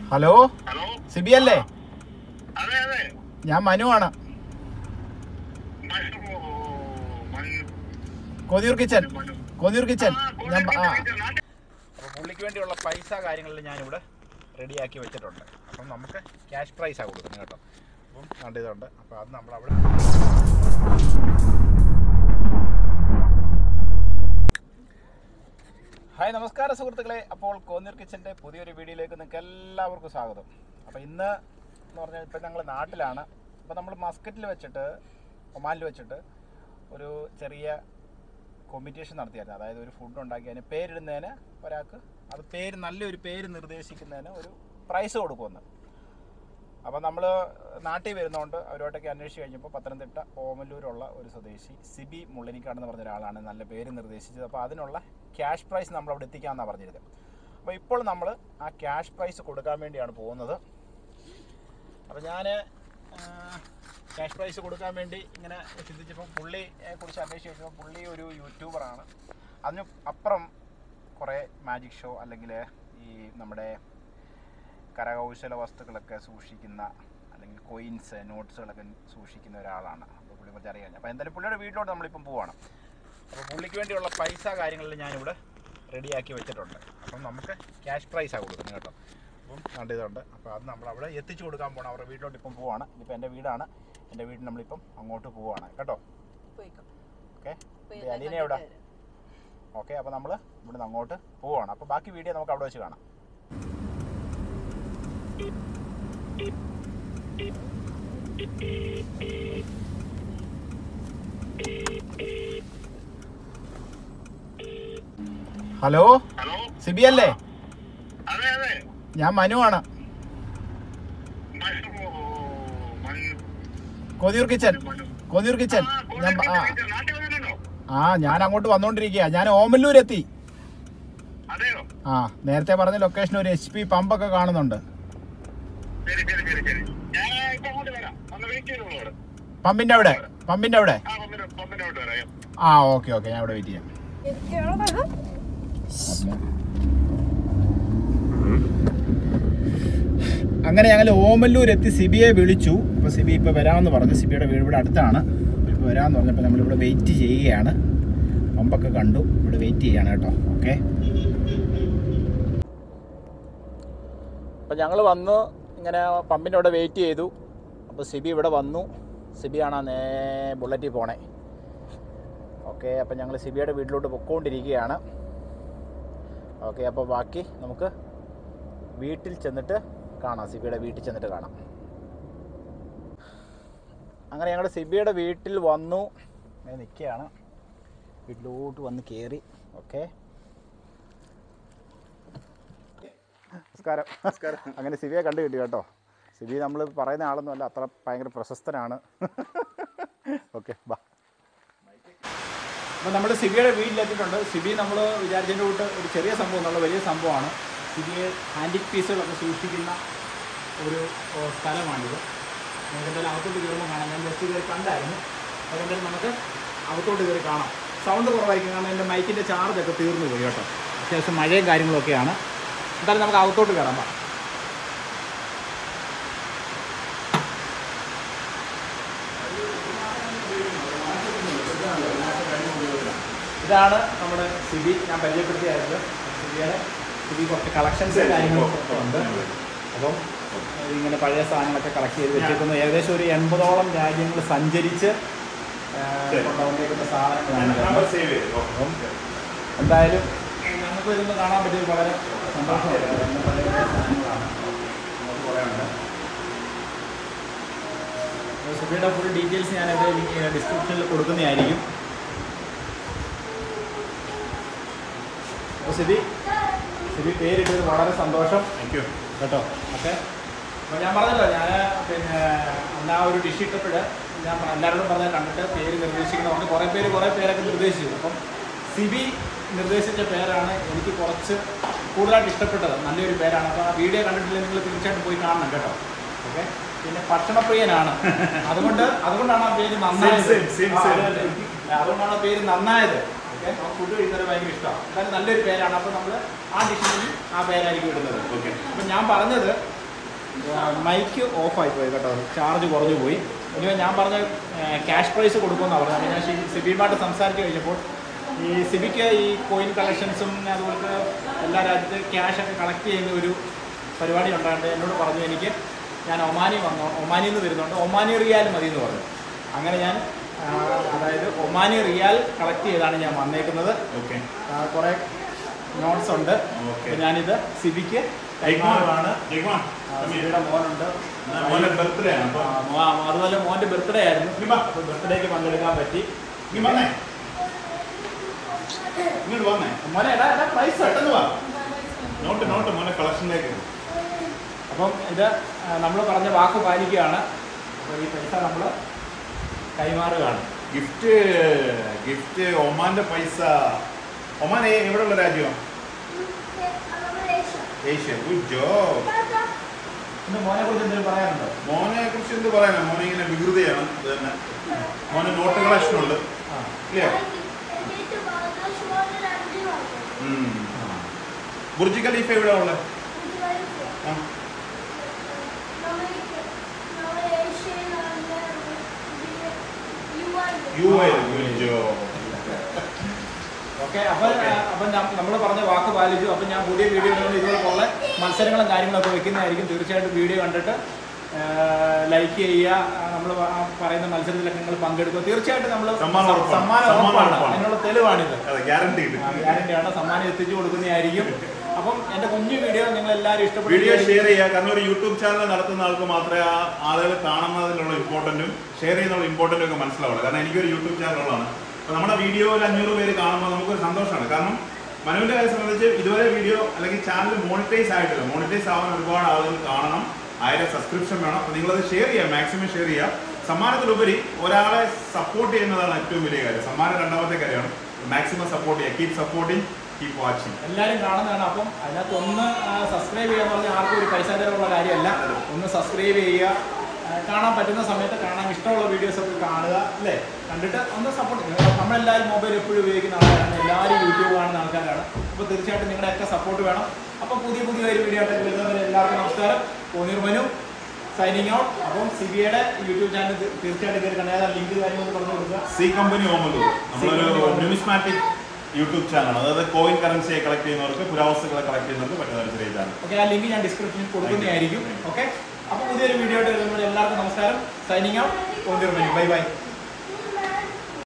Hello hello Sibi അല്ലേ അതെ അതെ ഞാൻ മനുവാണ് മനു മനു കൊതിയൂർ കിച്ചൻ മനു കൊതിയൂർ കിച്ചൻ ആ, ഞാൻ ആ കോഴിക്കോട് നാട്ടിൽ അപ്പോൾ പുള്ളിക്ക് വേണ്ടിയുള്ള പൈസ കാര്യങ്ങളിൽ ഞാനിവിടെ റെഡിയാക്കി വെച്ചിട്ടുണ്ട് അപ്പം നമുക്ക് ക്യാഷ് പ്രൈസാണ് കൊടുക്കുന്നത് കേട്ടോ അപ്പം കണ്ട് ഇതുണ്ട് അപ്പോൾ അത് നമ്മളവിടെ ഹായ് നമസ്കാരം സുഹൃത്തുക്കളെ അപ്പോൾ കോന്നീർ കിച്ചൻ്റെ പുതിയൊരു വീഡിയോയിലേക്ക് നിങ്ങൾക്ക് എല്ലാവർക്കും സ്വാഗതം അപ്പോൾ ഇന്ന് എന്ന് പറഞ്ഞാൽ ഇപ്പോൾ ഞങ്ങൾ നാട്ടിലാണ് അപ്പോൾ നമ്മൾ മസ്കറ്റിൽ വെച്ചിട്ട് ഒമാനിൽ വെച്ചിട്ട് ഒരു ചെറിയ കോമ്പറ്റീഷൻ നടത്തിയായിരുന്നു അതായത് ഒരു ഫുഡ് ഉണ്ടാക്കി അതിന് പേരിടുന്നതിന് ഒരാൾക്ക് അത് പേര് നല്ലൊരു പേര് നിർദ്ദേശിക്കുന്നതിന് ഒരു പ്രൈസ് കൊടുക്കുമെന്ന് അപ്പോൾ നമ്മൾ നാട്ടിൽ വരുന്നതുകൊണ്ട് അവരോട്ടൊക്കെ അന്വേഷിച്ച് കഴിഞ്ഞപ്പോൾ പത്തനംതിട്ട ഓമല്ലൂരുള്ള ഒരു സ്വദേശി സിബി മുള്ളനിക്കാട് എന്ന് പറഞ്ഞ ഒരാളാണ് നല്ല പേര് നിർദ്ദേശിച്ചത് അപ്പോൾ അതിനുള്ള ക്യാഷ് പ്രൈസ് നമ്മൾ അവിടെ എത്തിക്കാമെന്നാണ് പറഞ്ഞിരുന്നത് അപ്പോൾ ഇപ്പോൾ നമ്മൾ ആ ക്യാഷ് പ്രൈസ് കൊടുക്കാൻ വേണ്ടിയാണ് പോകുന്നത് അപ്പോൾ ഞാൻ ക്യാഷ് പ്രൈസ് കൊടുക്കാൻ വേണ്ടി ഇങ്ങനെ ചിന്തിച്ചപ്പോൾ പുള്ളിയെ കുറിച്ച് അന്വേഷിച്ച് കഴിഞ്ഞപ്പോൾ പുള്ളി ഒരു യൂട്യൂബറാണ് അതിന് അപ്പുറം കുറേ മാജിക് ഷോ അല്ലെങ്കിൽ ഈ നമ്മുടെ കരകൗശല വസ്തുക്കളൊക്കെ സൂക്ഷിക്കുന്ന അല്ലെങ്കിൽ കോയിൻസ് നോട്ട്സുകളൊക്കെ സൂക്ഷിക്കുന്ന ഒരാളാണ് അപ്പോൾ പുള്ളിയെ കുറിച്ച് അറിയാൻ അപ്പോൾ എന്തായാലും പുള്ളിയുടെ വീട്ടിലോട്ട് നമ്മളിപ്പം പോവാണ് അപ്പോൾ പുള്ളിക്ക് വേണ്ടിയുള്ള പൈസ കാര്യങ്ങളിൽ ഞാനിവിടെ റെഡിയാക്കി വെച്ചിട്ടുണ്ട് അപ്പം നമുക്ക് ക്യാഷ് പ്രൈസാണ് കൊടുക്കുന്നത് കേട്ടോ അപ്പം കണ്ടിതുണ്ട് അപ്പോൾ അത് നമ്മൾ അവിടെ എത്തിച്ചു കൊടുക്കാൻ പോകണം അവരുടെ വീട്ടിലോട്ട് ഇപ്പം പോവാണ് ഇതിപ്പോൾ എൻ്റെ വീടാണ് എൻ്റെ വീട്ടിൽ നമ്മളിപ്പം അങ്ങോട്ട് പോവാണ് കേട്ടോ പോയിക്കോ. ഓക്കെ പോയി എല്ലാം അലീന എവിടെ കണ്ടിട്ട് വരാം. ഓക്കെ അപ്പോൾ നമ്മൾ ഇവിടുന്ന് അങ്ങോട്ട് പോവാണ് അപ്പോൾ ബാക്കി വീഡിയോ നമുക്ക് അവിടെ വെച്ച് കാണാം ഹലോ ഹലോ സിബി അല്ലേ അതെ അതെ ഞാൻ മനുവാണ് മനു മനു കൊതിയൂർ കിച്ചൻ മനു കൊതിയൂർ കിച്ചൻ ആ, ഞാൻ കോഴിക്കോട് ആ നാട്ടിൽ നാട്ടിൽ വന്നിട്ടുണ്ടോ ആ ഞാൻ അങ്ങോട്ട് വന്നോണ്ടിരിക്കുക ഞാൻ ഓമല്ലൂർ എത്തി അതെയോ ആ നേരത്തെ പറഞ്ഞ ലൊക്കേഷൻ ഒരു എച്ച് പി പമ്പൊക്കെ കാണുന്നുണ്ട് ശരി ശരി ശരി ശരി ഞാൻ ഇപ്പൊ അങ്ങോട്ട് വരാം ഒന്ന് വെയിറ്റ് ചെയ്തോളൂ അവിടെ പമ്പിന്റെ അവിടെ പമ്പിന്റെ അവിടെ ആ പമ്പിന് പമ്പിന് അങ്ങോട്ട് വരാം ആ ഓക്കെ ഓക്കെ ഞാൻ ഇവിടെ വെയിറ്റ് ചെയ്യാം അങ്ങനെ ഞങ്ങൾ ഓമല്ലൂർ എത്തി സിബിയെ വിളിച്ചു അപ്പോൾ സിബി ഇപ്പോൾ വരാമെന്ന് പറഞ്ഞു സിബിയുടെ വീട് ഇവിടെ അടുത്താണ് ഇപ്പോൾ വരാമെന്ന് പറഞ്ഞപ്പോൾ നമ്മളിവിടെ വെയിറ്റ് ചെയ്യുകയാണ് പമ്പൊക്കെ കണ്ടു ഇവിടെ വെയിറ്റ് ചെയ്യാണ് കേട്ടോ ഓക്കെ അപ്പോൾ ഞങ്ങൾ വന്ന് ഇങ്ങനെ പമ്പിൻ്റെ അവിടെ വെയിറ്റ് ചെയ്തു അപ്പോൾ സിബി ഇവിടെ വന്നു സിബിയാണ് നേ ബുള്ളറ്റിൽ പോണേ ഓക്കെ അപ്പോൾ ഞങ്ങൾ സിബിയുടെ വീട്ടിലോട്ട് പൊക്കോണ്ടിരിക്കുകയാണ് ഓക്കെ അപ്പോൾ ബാക്കി നമുക്ക് വീട്ടിൽ ചെന്നിട്ട് കാണാം സിബിയുടെ വീട്ടിൽ ചെന്നിട്ട് കാണാം അങ്ങനെ ഞങ്ങൾ സിബിയുടെ വീട്ടിൽ വന്നു അങ്ങനെ നിൽക്കുകയാണ് വീട്ടിലോട്ട് വന്ന് കയറി ഓക്കെ നമസ്കാരം നമസ്കാരം അങ്ങനെ സിബിയെ കണ്ടു കിട്ടി കേട്ടോ സിബി നമ്മൾ പറയുന്ന ആളൊന്നുമല്ല അത്ര ഭയങ്കര പ്രശസ്തനാണ് ഓക്കെ ബാ അപ്പോൾ നമ്മൾ സിബിയുടെ വീട്ടിലെത്തിയിട്ടുണ്ട് സിബി നമ്മൾ വിചാരിച്ചതിൻ്റെ കൂട്ട് ഒരു ചെറിയ സംഭവം എന്നുള്ള വലിയ സംഭവമാണ് സിബിയെ ആൻറ്റിക് പീസുകളൊക്കെ സൂക്ഷിക്കുന്ന ഒരു ഓ, സ്ഥലമാണിത് നമുക്ക് എന്തായാലും അകത്തോട്ട് കയറുമ്പോൾ കാണാം ഞാൻ ജസ്റ്റ് കയറി കണ്ടായിരുന്നു അതുകൊണ്ടാലും നമുക്ക് അകത്തോട്ട് കയറി കാണാം സൗണ്ട് കുറവായിരിക്കും കാരണം എൻ്റെ മൈക്കിൻ്റെ ചാർജൊക്കെ തീർന്നു പോയി കേട്ടോ അത്യാവശ്യം മഴയും കാര്യങ്ങളൊക്കെയാണ് എന്തായാലും നമുക്ക് അകത്തോട്ട് കയറാം വാ. ഇതാണ് നമ്മുടെ സിബി ഞാൻ പരിചയപ്പെടുത്തിയായിരുന്നു സിബിയുടെ സിബി കുറച്ച് കളക്ഷൻസ് കാര്യങ്ങളൊക്കെ ഉണ്ട് അപ്പം ഇങ്ങനെ പഴയ സാധനങ്ങളൊക്കെ കളക്ട് ചെയ്ത് വെച്ചേക്കുന്നു ഏകദേശം ഒരു എൺപതോളം രാജ്യങ്ങൾ സഞ്ചരിച്ച് ആ, കൊണ്ടുവന്നേക്കുന്ന സാധനങ്ങളാണ് ഇതൊക്കെ. അപ്പം എന്തായാലും ഞങ്ങൾക്ക് ഇതൊന്ന് കാണാൻ പറ്റിയത് വളരെ സന്തോഷമുണ്ട് ഇന്ന് പഴയ പഴയ സാധനങ്ങളാണ് നമുക്ക് കുറേ ഉണ്ട് അപ്പോൾ സിബിയുടെ ഫുൾ ഡീറ്റെയിൽസ് ഞാൻ ഇവിടെ ഡിസ്ക്രിപ്ഷനിൽ കൊടുക്കുന്നതായിരിക്കും അപ്പോൾ സിബി സിബി പേരിട്ടത് വളരെ സന്തോഷം താങ്ക് യു കേട്ടോ ഓക്കെ അപ്പോൾ ഞാൻ പറഞ്ഞല്ലോ ഞാൻ പിന്നെ അന്ന് ആ ഒരു ഡിഷ് ഇട്ടപ്പോൾ ഞാൻ പ- എല്ലാവരോടും പറഞ്ഞ കണ്ടിട്ട് പേര് നിർദ്ദേശിക്കണമെന്ന് കുറേ പേര് കുറേ പേരൊക്കെ നിർദ്ദേശിച്ചു അപ്പം സിബി നിർദ്ദേശിച്ച പേരാണ് എനിക്ക് കുറച്ച് കൂടുതലായിട്ട് ഇഷ്ടപ്പെട്ടത് നല്ലൊരു പേരാണ് അപ്പോൾ ആ വീഡിയോ കണ്ടിട്ടില്ല നിങ്ങൾ തീർച്ചയായിട്ടും പോയി കാണണം കേട്ടോ ഓക്കെ പിന്നെ ഭക്ഷണപ്രിയനാണ് അതുകൊണ്ട് അതുകൊണ്ടാണ് ആ പേര് നന്നായത് Same, same, ആ, same. അതെ, അതെ. അതുകൊണ്ടാണ് ആ പേര് നന്നായത് ഓക്കെ ഫുഡ് കഴിക്കുന്നത് ഭയങ്കര ഇഷ്ടമാണ് എന്തായാലും നല്ലൊരു പേരാണ് അപ്പോൾ നമ്മൾ ആ ഡിഷിന് ആ പേരായിരിക്കും ഇടുന്നത് ഓക്കെ അപ്പം ഞാൻ പറഞ്ഞത് മൈക്ക് ഓഫായി പോയി കേട്ടോ ചാർജ് കുറഞ്ഞു പോയി ഇനി ഞാൻ പറഞ്ഞ ക്യാഷ് പ്രൈസ് കൊടുക്കുമെന്നാണ് പറഞ്ഞത് അപ്പോൾ ഞാൻ ഷി- സിബിയുമായിട്ട് സംസാരിച്ച് കഴിഞ്ഞപ്പോൾ ഈ സിബിക്ക് ഈ കോയിൻ കളക്ഷൻസും അതുപോലെ എല്ലാ രാജ്യത്ത് ക്യാഷ് ഒക്കെ കളക്ട് ചെയ്യുന്ന ഒരു പരിപാടി ഉണ്ടായിട്ട് എന്നോട് പറഞ്ഞു എനിക്ക് ഞാൻ ഒമാനി വന്നു ഒമാനിൽ നിന്ന് വരുന്നുണ്ട് ഒമാനി റിയാൽ മതി എന്ന് പറഞ്ഞു അങ്ങനെ ഞാൻ ആ, അതായത് ഒമാനി റിയാൽ കളക്ട് ചെയ്താണ് ഞാൻ വന്നേക്കുന്നത് ഓക്കെ ആ, കുറേ നോട്ട്സ് ഉണ്ട് ഓക്കെ അപ്പോൾ ഞാനിത് സിബിക്ക് കൈമാറുകയാണ് ജയ്മാൻ ആ, സിബിയുടെ മോനുണ്ട് മോനെ ബർത്ത്ഡേ ആണ് ആ, അപ്പോൾ മോ- ആ, അതുപോലെ മോൻ്റെ ബർത്ത്ഡേ ആയിരുന്നു ഇങ്ങ് വാ. അപ്പോൾ ബർത്ത്ഡേക്ക് പങ്കെടുക്കാൻ പറ്റി നീ വന്നേ ഇങ്ങോട്ട് വന്നേ മോനെ എടാ എടാ പ്രൈസ് പെട്ടെന്ന് വാ നോട്ട് നോട്ട് മോനെ കളക്ഷനിലേക്ക് അപ്പം ഇത് നമ്മൾ പറഞ്ഞ വാക്ക് പാലിക്കുകയാണ് അപ്പോൾ ഈ പൈസ നമ്മൾ കൈമാറുകയാണ് ഗിഫ്റ്റ് ഗിഫ്റ്റ് ഒമാന്റെ പൈസ ഒമാൻ ഏ- എവിടെയുള്ള രാജ്യം ഏഷ്യ ഗുഡ് ജോബ് ഇന്ന് മോനെ കുറിച്ച് എന്തെങ്കിലും പറയാനുണ്ടോ മോനെ കുറിച്ച് എന്ത് പറയാനാ മോനെ ഇങ്ങനെ വികൃതിയാണ് ഇത് തന്നെ മോനെ നോട്ട് കളക്ഷൻ ഉണ്ട് ആ ഇല്ലേ ബുർജ് ഖലീഫ എവിടെ ഉള്ളത് ആ U A good job okay അപ്പോൾ അപ്പം നമ്മൾ പറഞ്ഞ വാക്ക് പാലിച്ചു അപ്പം ഞാൻ പുതിയ വീഡിയോകളിൽ ഇതുപോലുള്ള മത്സരങ്ങളും കാര്യങ്ങളൊക്കെ വെക്കുന്നതായിരിക്കും തീർച്ചയായിട്ടും വീഡിയോ കണ്ടിട്ട് ലൈക്ക് ചെയ്യുക നമ്മൾ പറയുന്ന മത്സരത്തിലൊക്കെ നിങ്ങൾ പങ്കെടുക്കുക തീർച്ചയായിട്ടും നമ്മൾ സമ്മാനം ഉറപ്പാണ്. സമ്മാനം സമ്മാനം ഉറപ്പാണ് ഉറപ്പാണ്. അതിനുള്ള തെളിവാണിത് അതെ ഗ്യാരണ്ടി ഗ്യാരണ്ടിയാണ് സമ്മാനം എത്തിച്ചു കൊടുക്കുന്നതായിരിക്കും അപ്പം എൻ്റെ കുഞ്ഞു വീഡിയോ നിങ്ങൾ എല്ലാവരും വീഡിയോ ഇഷ്ടപ്പെടുക ഷെയർ ചെയ്യുക കാരണം ഒരു യൂട്യൂബ് ചാനൽ നടത്തുന്ന ആൾക്ക് മാത്രമേ ആ ആളുകൾ കാണുന്നതിനുള്ള ഇമ്പോർട്ടൻറ്റും ഷെയർ ചെയ്യുന്നുള്ള ഇമ്പോർട്ടൻറ്റും ഒക്കെ മനസ്സിലാവുള്ളൂ കാരണം എനിക്കൊരു യൂട്യൂബ് ചാനലുള്ളതാണ് അപ്പോൾ നമ്മുടെ വീഡിയോ ഒരു അഞ്ഞൂറ് പേര് കാണുമ്പോൾ നമുക്കൊരു സന്തോഷമാണ് കാരണം മനുവിൻ്റെ കാര്യം സംബന്ധിച്ച് ഇതുവരെ വീഡിയോ അല്ലെങ്കിൽ ചാനൽ മോണിറ്റൈസ് ആയിട്ടില്ല മോണിറ്റൈസ് ആവാൻ ഒരുപാട് ആളുകൾ കാണണം ആയിരം സബ്സ്ക്രിപ്ഷൻ വേണം അപ്പോൾ നിങ്ങളത് ഷെയർ ചെയ്യുക മാക്സിമം ഷെയർ ചെയ്യുക സമ്മാനത്തിലുപരി ഒരാളെ സപ്പോർട്ട് ചെയ്യുന്നതാണ് ഏറ്റവും വലിയ കാര്യം സമ്മാനം രണ്ടാമത്തെ കാര്യമാണ് മാക്സിമം സപ്പോർട്ട് ചെയ്യുക കീപ് സപ്പോർട്ടിങ് കീപ് വാച്ചിങ് എല്ലാവരും കാണുന്നതാണ് അപ്പം അതിനകത്ത് ഒന്ന് സബ്സ്ക്രൈബ് ചെയ്യുക എന്ന് പറഞ്ഞാൽ ആർക്കും ഒരു പൈസ തരമുള്ള കാര്യമല്ല ഒന്ന് സബ്സ്ക്രൈബ് ചെയ്യുക ആ, കാണാൻ പറ്റുന്ന സമയത്ത് കാണാൻ ഇഷ്ടമുള്ള വീഡിയോസ് ഒക്കെ കാണുക അല്ലേ കണ്ടിട്ട് ഒന്ന് സപ്പോർട്ട് ചെയ്യുക നമ്മളെല്ലാവരും മൊബൈൽ എപ്പോഴും ഉപയോഗിക്കുന്ന ആൾക്കാരാണ് എല്ലാവരും യൂട്യൂബ് കാണുന്ന ആൾക്കാരാണ് അപ്പോൾ തീർച്ചയായിട്ടും നിങ്ങളുടെയൊക്കെ സപ്പോർട്ട് വേണം അപ്പോൾ പുതിയ പുതിയ ഒരു വീഡിയോ ആയിട്ട് വരുന്നവരെ എല്ലാവർക്കും നമസ്കാരം പോന്നിർമനു സൈനിങ് ഔട്ട് അപ്പം സി ബി ഐയുടെ യൂട്യൂബ് ചാനൽ തീർച്ചയായിട്ടും കയറി കണ്ടാൽ ലിങ്ക് കാര്യങ്ങളൊക്കെ പറഞ്ഞു കൊടുക്കുക സി കമ്പനി ഓമലൂർ നമ്മളൊരു ന്യൂമിസ്മാറ്റിക് യൂട്യൂബ് ചാനലാണ് അതായത് കോയിൻ കറൻസിയെ കളക്ട് ചെയ്യുന്നവർക്ക് പുരാവസ്തുക്കളെ കളക്ട് ചെയ്യുന്നവർക്ക് പറ്റുന്ന ഒരു ചെറിയ ചാനൽ ഓക്കെ ആ ലിങ്ക് ഞാൻ ഡിസ്ക്രിപ്ഷനിൽ കൊടുക്കുന്നതായിരിക്കും ഓക്കെ അപ്പോൾ പുതിയൊരു വീഡിയോ ആയിട്ട് വരുമ്പോൾ എല്ലാവർക്കും നമസ്കാരം സൈനിങ് ഔട്ട് ബൈ ബൈ